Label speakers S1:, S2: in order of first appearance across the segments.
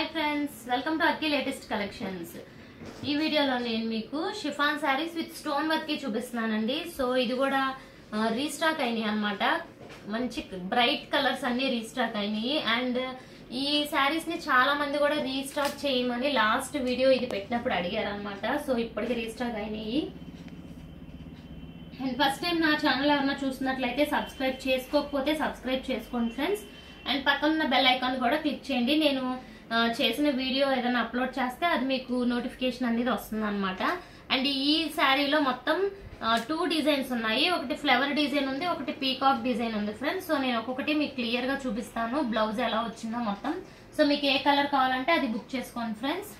S1: friends welcome to Akki latest collections ఈ వీడియోలో నేను మీకు chiffon saris with stone work చూపిస్తున్నానండి సో ఇది కూడా రీస్టాక్ అయినాయి అన్నమాట మంచి బ్రైట్ కలర్స్ అన్ని రీస్టాక్ అయినాయి అండ్ ఈ శారీస్ ని చాలా మంది కూడా రీస్టాక్ చేయమని లాస్ట్ వీడియో ఇది పెట్టినప్పుడు అడిగారు అనమాట సో ఇప్పటికి రీస్టాక్ అయినాయి అండ్ ఫస్ట్ టైం నా ఛానల్ ఎవరైనా చూస్తున్నట్లయితే సబ్స్క్రైబ్ చేసుకోకపోతే సబ్స్క్రైబ్ చేసుకోండి ఫ్రెండ్స్ అండ్ పక్కన ఉన్న బెల్ ఐకాన్ కూడా క్లిక్ చేయండి నేను ఆ, చేసిన వీడియో ఏదైనా అప్లోడ్ చేస్తే అది మీకు నోటిఫికేషన్ అనేది వస్తుంది అనమాట అండ్ ఈ శారీలో మొత్తం టూ డిజైన్స్ ఉన్నాయి ఒకటి ఫ్లవర్ డిజైన్ ఉంది ఒకటి పీకాక్ డిజైన్ ఉంది ఫ్రెండ్స్ సో నేను ఒక్కొక్కటి మీకు క్లియర్ గా చూపిస్తాను బ్లౌజ్ ఎలా వచ్చిందో మొత్తం సో మీకు ఏ కలర్ కావాలంటే అది బుక్ చేసుకోండి friends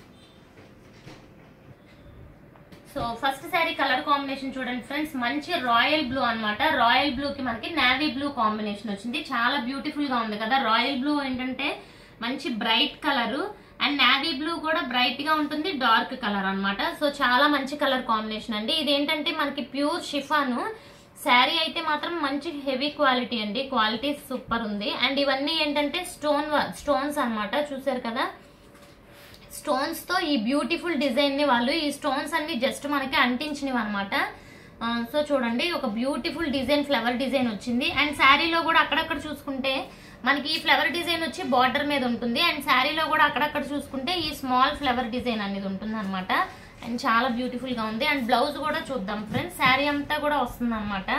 S1: so first sari colour combination చూడండి ఫ్రెండ్స్ మంచి రాయల్ బ్లూ అన్నమాట రాయల్ బ్లూ కి మనకి నావీ బ్లూ కాంబినేషన్ వచ్చింది చాలా బ్యూటిఫుల్ గా ఉంది కదా రాయల్ బ్లూ ఏంటంటే మంచి bright colour and navy blue కూడా బ్రైట్ గా ఉంటుంది డార్క్ కలర్ అన్నమాట సో చాలా మంచి కలర్ కాంబినేషన్ అండి ఇదేంటంటే మనకి ప్యూర్ షిఫాను శారీ అయితే మాత్రం మంచి హెవీ క్వాలిటీ అండి క్వాలిటీ సూపర్ ఉంది అండ్ ఇవన్నీ ఏంటంటే స్టోన్ స్టోన్స్ అన్నమాట చూసారు కదా స్టోన్స్ తో ఈ బ్యూటిఫుల్ డిజైన్ ని వాళ్ళు ఈ స్టోన్స్ అన్ని జస్ట్ మనకి అంటించినవి అనమాట సో చూడండి ఒక బ్యూటిఫుల్ డిజైన్ ఫ్లవర్ డిజైన్ వచ్చింది అండ్ శారీలో కూడా అక్కడక్కడ చూసుకుంటే మనకి ఈ ఫ్లవర్ డిజైన్ వచ్చి బార్డర్ మీద ఉంటుంది అండ్ శారీలో కూడా అక్కడక్కడ చూసుకుంటే ఈ స్మాల్ ఫ్లవర్ డిజైన్ అనేది ఉంటుంది అనమాట అండ్ చాలా బ్యూటిఫుల్ గా ఉంది అండ్ బ్లౌజ్ కూడా చూద్దాం ఫ్రెండ్స్ శారీ అంతా కూడా వస్తుంది అనమాట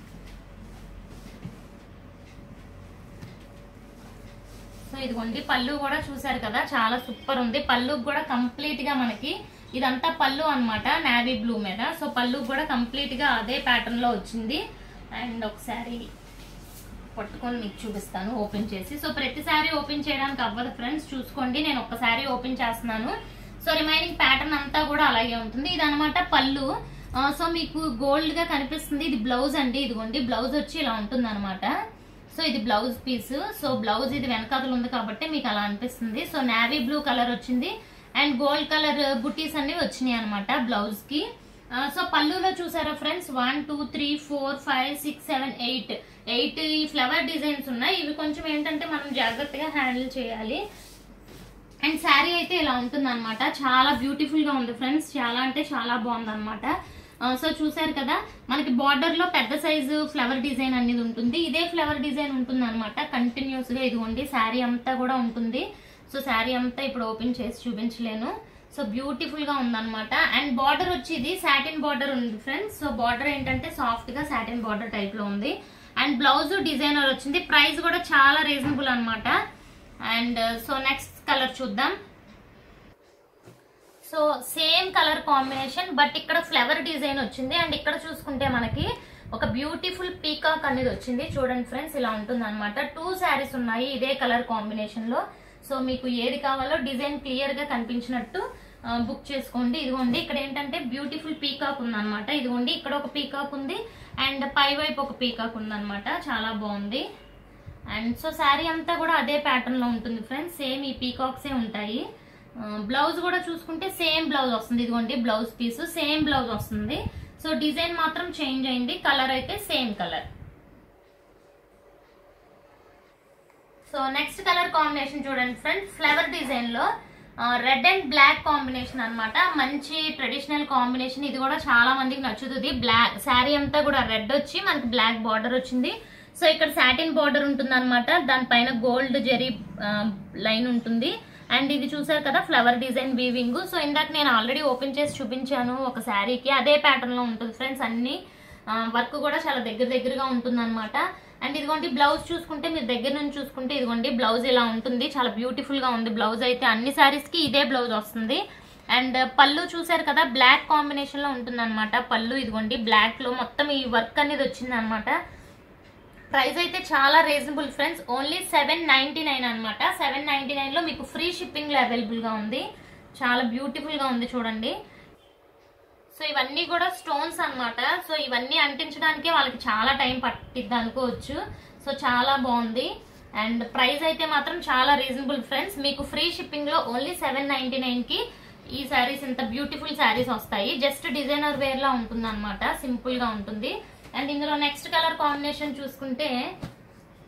S1: సో ఇదిగోండి పళ్ళు కూడా చూసారు కదా చాలా సూపర్ ఉంది పళ్ళు కూడా కంప్లీట్ గా మనకి ఇదంతా పళ్ళు అన్నమాట నావీ బ్లూ మీద సో పళ్ళు కూడా కంప్లీట్ గా అదే ప్యాటర్న్ లో వచ్చింది అండ్ ఒకసారి పట్టుకొని మీకు చూపిస్తాను ఓపెన్ చేసి సో ప్రతిసారి ఓపెన్ చేయడానికి అవ్వదు ఫ్రెండ్స్ చూసుకోండి నేను ఒక్కసారి ఓపెన్ చేస్తున్నాను సో రిమైనింగ్ ప్యాటర్న్ అంతా కూడా అలాగే ఉంటుంది ఇది అనమాట పళ్ళు ఆ, సో మీకు గోల్డ్ గా కనిపిస్తుంది ఇది బ్లౌజ్ అండి ఇదిగోండి బ్లౌజ్ వచ్చి ఇలా ఉంటుంది అనమాట సో ఇది బ్లౌజ్ పీస్ సో బ్లౌజ్ ఇది వెనకాతలు ఉంది కాబట్టి మీకు అలా అనిపిస్తుంది సో నావీ బ్లూ కలర్ వచ్చింది అండ్ గోల్డ్ కలర్ బుటీస్ అన్ని వచ్చినాయి అనమాట బ్లౌజ్ కి ఆ, సో పళ్ళులో చూసారా friends one two three four five six seven eight eight ఈ ఫ్లవర్ డిజైన్స్ ఉన్నాయి ఇవి కొంచెం ఏంటంటే మనం జాగ్రత్తగా హ్యాండిల్ చేయాలి అండ్ శారీ అయితే ఇలా ఉంటుంది అనమాట చాలా బ్యూటిఫుల్ గా ఉంది ఫ్రెండ్స్ చాలా అంటే చాలా బాగుంది అనమాట సో చూసారు కదా మనకి బార్డర్ లో పెద్ద సైజు ఫ్లవర్ డిజైన్ అనేది ఉంటుంది ఇదే ఫ్లవర్ డిజైన్ ఉంటుంది అనమాట కంటిన్యూస్ గా ఇదిగోండి శారీ అంతా కూడా ఉంటుంది సో శారీ అంతా ఇప్పుడు ఓపెన్ చేసి చూపించలేను సో బ్యూటిఫుల్ గా ఉందన్నమాట అండ్ బార్డర్ వచ్చి ఇది సాటిన్ బార్డర్ ఉంది ఫ్రెండ్స్ సో బార్డర్ ఏంటంటే సాఫ్ట్ గా సాటిన్ బార్డర్ టైప్ లో ఉంది అండ్ బ్లౌజ్ డిజైనర్ వచ్చింది ప్రైస్ కూడా చాలా రీజనబుల్ అన్నమాట అండ్ సో నెక్స్ట్ కలర్ చూద్దాం so same colour combination but ఇక్కడ ఫ్లవర్ డిజైన్ వచ్చింది అండ్ ఇక్కడ చూసుకుంటే మనకి ఒక బ్యూటిఫుల్ పీకాక్ అనేది వచ్చింది చూడండి ఫ్రెండ్స్ ఇలా ఉంటుంది అనమాట టూ శారీస్ ఉన్నాయి ఇదే కలర్ కాంబినేషన్ లో సో మీకు ఏది కావాలో డిజైన్ క్లియర్ గా కనిపించినట్టు ఆ, బుక్ చేసుకోండి ఇదిగోండి ఇక్కడ ఏంటంటే బ్యూటిఫుల్ పీకాక్ ఉంది అనమాట ఇదిగోండి ఇక్కడ ఒక పీకాక్ ఉంది అండ్ పై వైపు ఒక పీకాక్ ఉంది అనమాట చాలా బాగుంది అండ్ సో శారీ అంతా కూడా అదే ప్యాటర్న్ లో ఉంటుంది ఫ్రెండ్స్ సేమ్ ఈ పీకాక్సే ఉంటాయి బ్లౌజ్ కూడా చూసుకుంటే సేమ్ బ్లౌజ్ వస్తుంది ఇదిగోండి బ్లౌజ్ పీస్ సేమ్ బ్లౌజ్ వస్తుంది సో డిజైన్ మాత్రం చేంజ్ అయింది కలర్ అయితే same colour so next colour combination చూడండి ఫ్రెండ్స్ ఫ్లవర్ డిజైన్ లో రెడ్ అండ్ బ్లాక్ కాంబినేషన్ అన్నమాట మంచి ట్రెడిషనల్ కాంబినేషన్ ఇది కూడా చాలా మందికి నచ్చుతుంది బ్లాక్ శారీ అంతా కూడా రెడ్ వచ్చి మనకి బ్లాక్ బార్డర్ వచ్చింది సో ఇక్కడ సాటిన్ బార్డర్ ఉంటుంది అనమాట దానిపైన గోల్డ్ జెరీ లైన్ ఉంటుంది అండ్ ఇది చూసారు కదా ఫ్లవర్ డిజైన్ వీవింగ్ సో ఇందాక నేను ఆల్రెడీ ఓపెన్ చేసి చూపించాను ఒక శారీకి అదే ప్యాటర్న్ లో ఉంటుంది ఫ్రెండ్స్ అన్ని వర్క్ కూడా చాలా దగ్గర దగ్గరగా ఉంటుంది అనమాట అండ్ ఇదిగోండి బ్లౌజ్ చూసుకుంటే మీరు దగ్గర నుంచి చూసుకుంటే ఇదిగోండి బ్లౌజ్ ఇలా ఉంటుంది చాలా బ్యూటిఫుల్ గా ఉంది బ్లౌజ్ అయితే అన్ని సారీస్ కి ఇదే బ్లౌజ్ వస్తుంది అండ్ పళ్ళు చూసారు కదా బ్లాక్ కాంబినేషన్ లో ఉంటుంది అనమాట పళ్ళు ఇదిగోండి బ్లాక్ లో మొత్తం ఈ వర్క్ అనేది వచ్చింది అనమాట ప్రైస్ అయితే చాలా reasonable friends only seven ninety nine అనమాట సెవెన్ నైన్టీ నైన్ లో మీకు ఫ్రీ షిప్పింగ్ లో అవైలబుల్ గా ఉంది చాలా బ్యూటిఫుల్ గా ఉంది చూడండి సో ఇవన్నీ కూడా స్టోన్స్ అన్నమాట సో ఇవన్నీ అంటించడానికే వాళ్ళకి చాలా టైం పట్టిద్ది అనుకోవచ్చు సో చాలా బాగుంది అండ్ ప్రైస్ అయితే మాత్రం చాలా రీజనబుల్ ఫ్రెండ్స్ మీకు ఫ్రీ షిప్పింగ్ లో ఓన్లీ సెవెన్ నైన్టీ నైన్ కి ఈ శారీస్ ఇంత బ్యూటిఫుల్ శారీస్ వస్తాయి జస్ట్ డిజైనర్ వేర్ లా ఉంటుంది అనమాట సింపుల్ గా ఉంటుంది అండ్ ఇందులో నెక్స్ట్ కలర్ కాంబినేషన్ చూసుకుంటే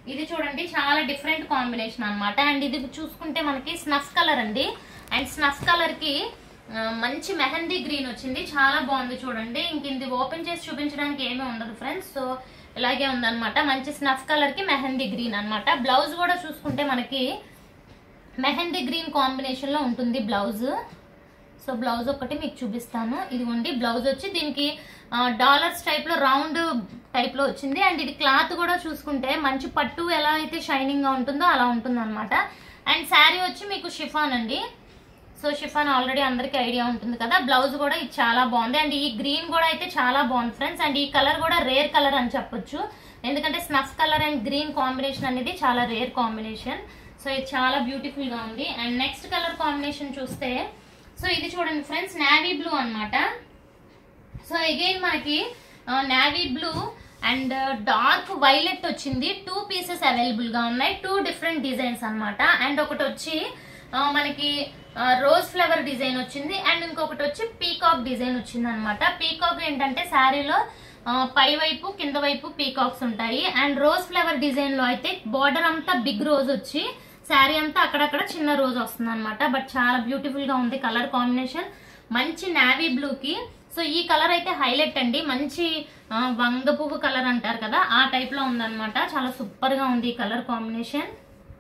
S1: ఇది చూడండి చాలా డిఫరెంట్ కాంబినేషన్ అన్నమాట అండ్ ఇది చూసుకుంటే మనకి స్నఫ్ కలర్ అండి అండ్ స్నఫ్ కలర్ కి ఆ, మంచి మెహందీ గ్రీన్ వచ్చింది చాలా బాగుంది చూడండి ఇంక ఇది ఓపెన్ చేసి చూపించడానికి ఏమీ ఉండదు ఫ్రెండ్స్ సో ఇలాగే ఉందన్నమాట మంచి స్నఫ్ కలర్ కి మెహందీ గ్రీన్ అన్నమాట బ్లౌజ్ కూడా చూసుకుంటే మనకి మెహందీ గ్రీన్ కాంబినేషన్ లో ఉంటుంది బ్లౌజ్ సో బ్లౌజ్ ఒకటి మీకు చూపిస్తాను ఇదిగోండి బ్లౌజ్ వచ్చి దీనికి డాలర్స్ టైప్ లో రౌండ్ టైప్ లో వచ్చింది అండ్ ఇది క్లాత్ కూడా చూసుకుంటే మంచి పట్టు ఎలా అయితే షైనింగ్ గా ఉంటుందో అలా ఉంటుంది అనమాట అండ్ శారీ వచ్చి మీకు షిఫాన్ అండి సో షిఫాన్ ఆల్రెడీ అందరికీ ఐడియా ఉంటుంది కదా బ్లౌజ్ కూడా ఇది చాలా బాగుంది అండ్ ఈ గ్రీన్ కూడా అయితే చాలా బాగుంది ఫ్రెండ్స్ అండ్ ఈ కలర్ కూడా రేర్ కలర్ అని చెప్పొచ్చు ఎందుకంటే snuff colour and green combination అనేది చాలా రేర్ కాంబినేషన్ సో ఇది చాలా బ్యూటిఫుల్ గా ఉంది అండ్ నెక్స్ట్ కలర్ కాంబినేషన్ చూస్తే సో ఇది చూడండి ఫ్రెండ్స్ నావీ బ్లూ అన్నమాట సో అగైన్ మనకి navy blue and dark violet వచ్చింది టూ పీసెస్ అవైలబుల్ గా ఉన్నాయి టూ డిఫరెంట్ డిజైన్స్ అన్నమాట అండ్ ఒకటి వచ్చి ఆ, మనకి రోజ్ ఫ్లవర్ డిజైన్ వచ్చింది అండ్ ఇంకొకటి వచ్చి పీకాక్ డిజైన్ వచ్చింది అనమాట పీకాక్ ఏంటంటే శారీలో పై వైపు కింద వైపు పీకాక్స్ ఉంటాయి అండ్ రోజ్ ఫ్లవర్ డిజైన్ లో అయితే బార్డర్ అంతా బిగ్ రోజ్ వచ్చి శారీ అంతా అక్కడక్కడ చిన్న రోజ్ వస్తుంది అనమాట బట్ చాలా బ్యూటిఫుల్ గా ఉంది కలర్ కాంబినేషన్ మంచి నావీ బ్లూ కి సో ఈ కలర్ అయితే హైలైట్ అండి మంచి ఆ, వంగ పువ్వు కలర్ అంటారు కదా ఆ టైప్ లో ఉందన్నమాట చాలా సూపర్ గా ఉంది ఈ కలర్ కాంబినేషన్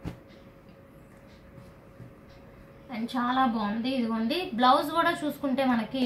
S1: అండ్ చాలా బాగుంది ఇదిగోండి బ్లౌజ్ కూడా చూసుకుంటే మనకి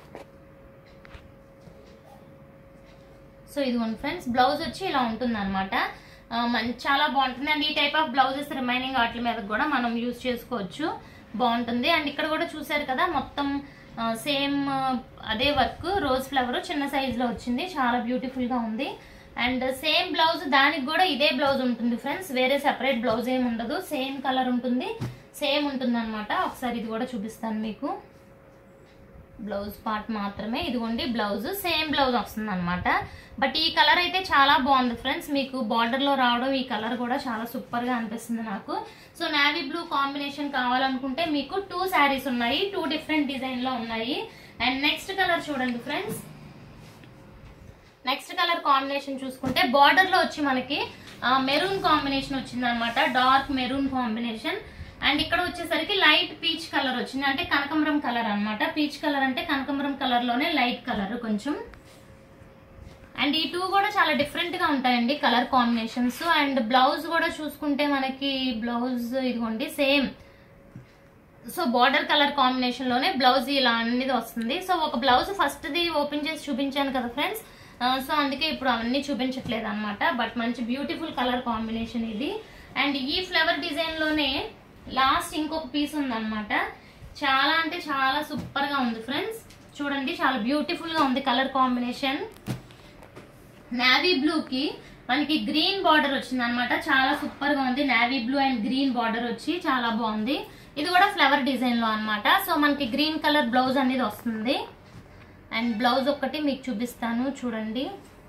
S1: సో ఇదిగోండి ఫ్రెండ్స్ బ్లౌజ్ వచ్చి ఇలా ఉంటుంది అనమాట చాలా బాగుంటుంది అండ్ ఈ టైప్ ఆఫ్ బ్లౌజెస్ రిమైనింగ్ వాటి మీద కూడా మనం యూజ్ చేసుకోవచ్చు బాగుంటుంది అండ్ ఇక్కడ కూడా చూసారు కదా మొత్తం సేమ్ అదే వర్క్ రోజ్ ఫ్లవర్ చిన్న సైజ్ లో వచ్చింది చాలా బ్యూటిఫుల్ గా ఉంది అండ్ సేమ్ బ్లౌజ్ దానికి కూడా ఇదే బ్లౌజ్ ఉంటుంది ఫ్రెండ్స్ వేరే సెపరేట్ బ్లౌజ్ ఏమి ఉండదు సేమ్ కలర్ ఉంటుంది సేమ్ ఉంటుంది అనమాట ఒకసారి ఇది కూడా చూపిస్తాను మీకు బ్లౌజ్ పార్ట్ మాత్రమే ఇదిగోండి బ్లౌజ్ సేమ్ బ్లౌజ్ వస్తుంది అనమాట బట్ ఈ కలర్ అయితే చాలా బాగుంది ఫ్రెండ్స్ మీకు బార్డర్ లో రావడం ఈ కలర్ కూడా చాలా సూపర్ గా అనిపిస్తుంది నాకు సో నావీ బ్లూ కాంబినేషన్ కావాలనుకుంటే మీకు టూ శారీస్ ఉన్నాయి టూ డిఫరెంట్ డిజైన్ లో ఉన్నాయి అండ్ నెక్స్ట్ కలర్ చూడండి ఫ్రెండ్స్ నెక్స్ట్ కలర్ కాంబినేషన్ చూసుకుంటే బార్డర్ లో వచ్చి మనకి మెరూన్ కాంబినేషన్ వచ్చింది అనమాట డార్క్ మెరూన్ కాంబినేషన్ అండ్ ఇక్కడ వచ్చేసరికి లైట్ పీచ్ కలర్ వచ్చింది అంటే కనకంబరం కలర్ అన్నమాట పీచ్ కలర్ అంటే కనకంబరం కలర్ లోనే లైట్ కలర్ కొంచెం అండ్ ఈ టూ కూడా చాలా డిఫరెంట్ గా ఉంటాయండి కలర్ కాంబినేషన్స్ అండ్ బ్లౌజ్ కూడా చూసుకుంటే మనకి బ్లౌజ్ ఇదిగోండి same so border colour combination లోనే బ్లౌజ్ ఇలా అనేది వస్తుంది సో ఒక బ్లౌజ్ ఫస్ట్ ది ఓపెన్ చేసి చూపించాను కదా ఫ్రెండ్స్ సో అందుకే ఇప్పుడు అవన్నీ చూపించట్లేదు అనమాట బట్ మంచి బ్యూటిఫుల్ కలర్ కాంబినేషన్ ఇది అండ్ ఈ ఫ్లవర్ డిజైన్ లోనే లాస్ట్ ఇంకొక పీస్ ఉందన్నమాట చాలా అంటే చాలా సూపర్ గా ఉంది ఫ్రెండ్స్ చూడండి చాలా బ్యూటిఫుల్ గా ఉంది కలర్ కాంబినేషన్ నావీ బ్లూ కి మనకి గ్రీన్ బార్డర్ వచ్చింది అనమాట చాలా సూపర్ గా ఉంది navy blue and green border వచ్చి చాలా బాగుంది ఇది కూడా ఫ్లవర్ డిజైన్ లో అన్నమాట సో మనకి గ్రీన్ కలర్ బ్లౌజ్ అనేది వస్తుంది అండ్ బ్లౌజ్ ఒక్కటి మీకు చూపిస్తాను చూడండి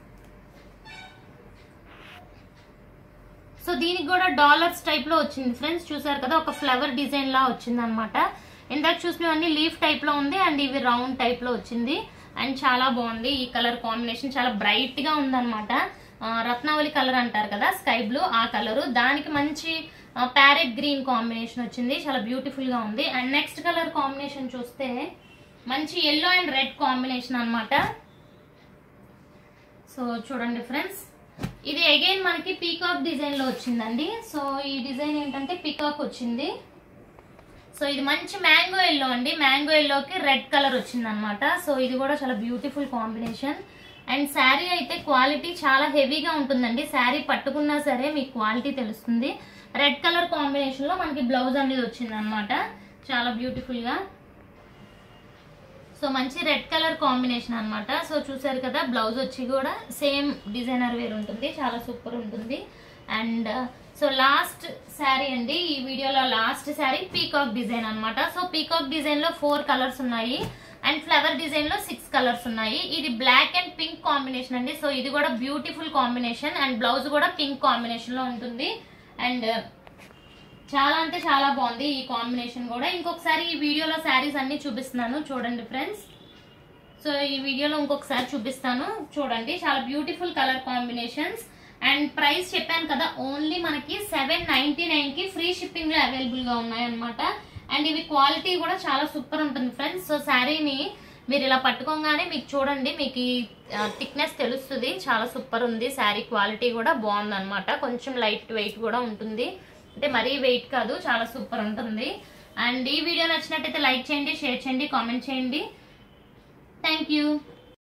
S1: సో దీనికి కూడా డాలర్స్ టైప్ లో వచ్చింది ఫ్రెండ్స్ చూసారు కదా ఒక ఫ్లవర్ డిజైన్ లా వచ్చింది అనమాట ఇందాక చూసినవన్నీ లీఫ్ టైప్ లో ఉంది అండ్ ఇవి రౌండ్ టైప్ లో వచ్చింది అండ్ చాలా బాగుంది ఈ కలర్ కాంబినేషన్ చాలా బ్రైట్ గా ఉందన్నమాట ఆ, రత్నావళి కలర్ అంటారు కదా స్కై బ్లూ ఆ కలర్ దానికి మంచి ప్యారెట్ గ్రీన్ కాంబినేషన్ వచ్చింది చాలా బ్యూటిఫుల్ గా ఉంది అండ్ నెక్స్ట్ కలర్ కాంబినేషన్ చూస్తే మంచి ఎల్లో అండ్ రెడ్ కాంబినేషన్ అన్నమాట సో చూడండి ఫ్రెండ్స్ ఇది అగైన్ మనకి పీకాక్ డిజైన్ లో వచ్చిందండి సో ఈ డిజైన్ ఏంటంటే పీకాక్ వచ్చింది సో ఇది మంచి మ్యాంగో ఎల్లో అండి మ్యాంగో ఎల్లోకి రెడ్ కలర్ వచ్చింది అనమాట సో ఇది కూడా చాలా బ్యూటిఫుల్ కాంబినేషన్ అండ్ శారీ అయితే క్వాలిటీ చాలా హెవీగా ఉంటుందండి శారీ పట్టుకున్నా సరే మీకు క్వాలిటీ తెలుస్తుంది రెడ్ కలర్ కాంబినేషన్ లో మనకి బ్లౌజ్ అనేది వచ్చింది అనమాట చాలా బ్యూటిఫుల్ గా సో మంచి రెడ్ కలర్ కాంబినేషన్ అన్నమాట సో చూసారు కదా బ్లౌజ్ వచ్చి కూడా సేమ్ డిజైనర్ వేర్ ఉంటుంది చాలా సూపర్ ఉంటుంది అండ్ సో లాస్ట్ శారీ అండి ఈ వీడియోలో లాస్ట్ శారీ పీకాక్ డిజైన్ అన్నమాట సో పీకాక్ డిజైన్ లో ఫోర్ కలర్స్ ఉన్నాయి అండ్ ఫ్లవర్ డిజైన్ లో సిక్స్ కలర్స్ ఉన్నాయి ఇది బ్లాక్ అండ్ పింక్ కాంబినేషన్ అండి సో ఇది కూడా బ్యూటిఫుల్ కాంబినేషన్ అండ్ బ్లౌజ్ కూడా పింక్ కాంబినేషన్ లో ఉంటుంది అండ్ చాలా అంటే చాలా బాగుంది ఈ కాంబినేషన్ కూడా ఇంకొకసారి ఈ వీడియోలో శారీస్ అన్ని చూపిస్తున్నాను చూడండి ఫ్రెండ్స్ సో ఈ వీడియోలో ఇంకొకసారి చూపిస్తాను చూడండి చాలా beautiful colour combinations and price చెప్పాను కదా ఓన్లీ మనకి సెవెన్ నైన్టీ నైన్ కి ఫ్రీ షిప్పింగ్ లో అవైలబుల్ గా ఉన్నాయి అనమాట అండ్ ఇవి క్వాలిటీ కూడా చాలా సూపర్ ఉంటుంది ఫ్రెండ్స్ సో శారీని మీరు ఇలా పట్టుకోగానే మీకు చూడండి మీకు ఈ థిక్నెస్ తెలుస్తుంది చాలా సూపర్ ఉంది శారీ క్వాలిటీ కూడా బాగుంది అనమాట కొంచెం లైట్ వెయిట్ కూడా ఉంటుంది అంటే మరీ వెయిట్ కాదు చాలా సూపర్ ఉంటుంది అండ్ ఈ వీడియో నచ్చినట్టయితే లైక్ చేయండి షేర్ చేయండి కామెంట్ చేయండి థ్యాంక్ యూ